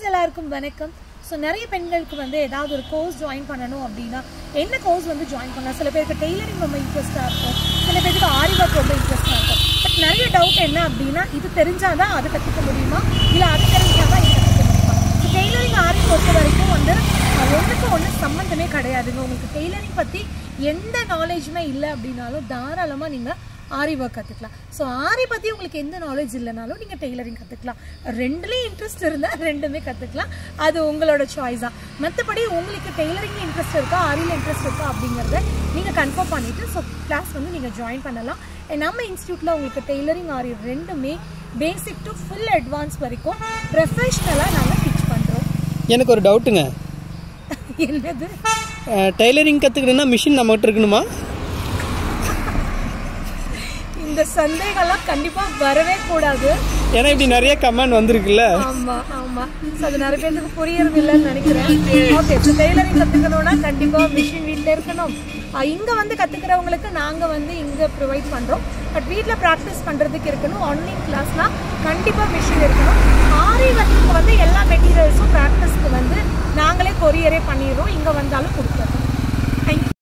friends எல்லாருக்கும் வணக்கம் so நிறைய பெண்களுக்கு வந்து ஏதாவது ஒரு கோர்ஸ் ஜாயின் பண்ணணும் அப்படின்னா என்ன கோர்ஸ் வந்து ஜாயின் பண்ணலாம் சில பேருக்கு டெய்லரிங் ரொம்ப இன்ட்ரெஸ்ட்டாக இருக்கும் சில பேருக்கு ஆரி ஒர்க் ரொம்ப இன்ட்ரெஸ்ட்டாக இருக்கும் பட் நிறைய டவுட் என்ன அப்படின்னா இது தெரிஞ்சாதான் அது கற்றுக்க முடியுமா இல்லை அது தெரிஞ்சாதான் இது கற்றுக்க முடியுமா ஸோ டெய்லரிங் ஆரி பொறுத்த வரைக்கும் வந்து அஹ், ஒண்ணுக்கு ஒன்று சம்மந்தமே கிடையாதுங்க உங்களுக்கு டெய்லரிங் பற்றி எந்த நாலேஜுமே இல்லை அப்படின்னாலும் தாராளமாக நீங்கள் ஆரி ஒர்க் கற்றுக்கலாம் ஸோ ஆரி பற்றி உங்களுக்கு எந்த நாலேஜ் இல்லைனாலும் நீங்கள் டெய்லரிங் கற்றுக்கலாம் ரெண்டுலேயும் இன்ட்ரெஸ்ட் இருந்தால் ரெண்டுமே கற்றுக்கலாம் அது உங்களோட சாய்ஸ் தான் மற்றபடி உங்களுக்கு டெய்லரிங் இன்ட்ரெஸ்ட் இருக்கா ஆரியில் இன்ட்ரெஸ்ட் இருக்கா அப்படிங்கிறத நீங்கள் கன்ஃபார்ம் பண்ணிவிட்டு ஸோ கிளாஸ் வந்து நீங்கள் ஜாயின் பண்ணலாம் And நம்ம இன்ஸ்டியூட்டில் உங்களுக்கு டெய்லரிங் ஆரி ரெண்டுமே பேசிக் டு ஃபுல் அட்வான்ஸ் வரைக்கும் ப்ரொஃபஷ்னலாக நாங்கள் டீச் பண்ணுறோம் எனக்கு ஒரு டவுட்டுங்க என்னது டெய்லரிங் கற்றுக்கணுன்னா மிஷின் நம்மகிட்ட இருக்கணுமா இந்த சந்தேகம்லாம் கண்டிப்பாக வரவே கூடாது ஏன்னா இப்படி நிறைய கமெண்ட் வந்திருக்குல்ல ஆமா ஆமா ஸோ அது நிறைய பேருக்கு புரியறது இல்லைன்னு நினைக்கிறேன் ஓகே ஸோ டெய்லரிங் கற்றுக்கணும்னா கண்டிப்பாக மிஷின் வீட்டில் இருக்கணும் அஹ் இங்க வந்து கற்றுக்கிறவங்களுக்கு நாங்கள் வந்து இங்கே ப்ரொவைட் பண்ணுறோம் பட் வீட்டில் ப்ராக்டிஸ் பண்ணுறதுக்கு இருக்கணும் ஆன்லைன் கிளாஸ்லாம் கண்டிப்பாக மிஷின் இருக்கணும் ஆரி ஒர்க்குக்கு வந்து எல்லா மெட்டீரியல்ஸும் ப்ராக்டிஸ்க்கு வந்து நாங்களே கொரியரே பண்ணிடுறோம் இங்கே வந்தாலும் கொடுத்துறோம் தேங்க்யூ